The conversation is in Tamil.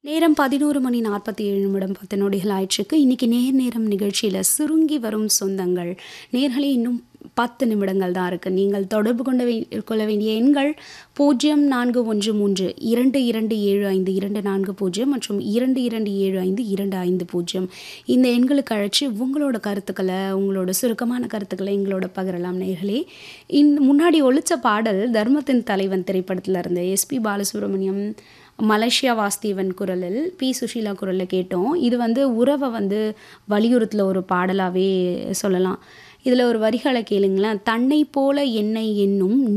நேரம் பதினோரு மணி நாற்பத்தி ஏழு நிமிடம் பத்து நொடிகள் ஆயிற்றுக்கு இன்னைக்கு நேர் நேரம் நிகழ்ச்சியில் சுருங்கி வரும் சொந்தங்கள் நேர்களே இன்னும் பத்து நிமிடங்கள் தான் இருக்குது நீங்கள் தொடர்பு கொண்ட வே- கொள்ள வேண்டிய எண்கள் பூஜ்ஜியம் நான்கு ஒன்று மூன்று இரண்டு இரண்டு ஏழு ஐந்து இரண்டு நான்கு பூஜ்ஜியம் மற்றும் இரண்டு இரண்டு ஏழு ஐந்து இரண்டு ஐந்து பூஜ்ஜியம் இந்த எண்களுக்கு அழைச்சி உங்களோட கருத்துக்களை உங்களோட சுருக்கமான கருத்துக்களை எங்களோட பகிரலாம் நேர்களே இன் முன்னாடி ஒழிச்ச பாடல் தர்மத்தின் தலைவன் திரைப்படத்தில் இருந்து எஸ்பி பாலசுப்ரமணியம் மலேசியா வாஸ்தீவன் குரலில் பி சுஷீலா குரலில் கேட்டோம் இது வந்து உறவை வந்து வலியுறுத்தல ஒரு பாடலாகவே சொல்லலாம் இதில் ஒரு வரிகளை கேளுங்களேன் தன்னை போல என்னை என்னும்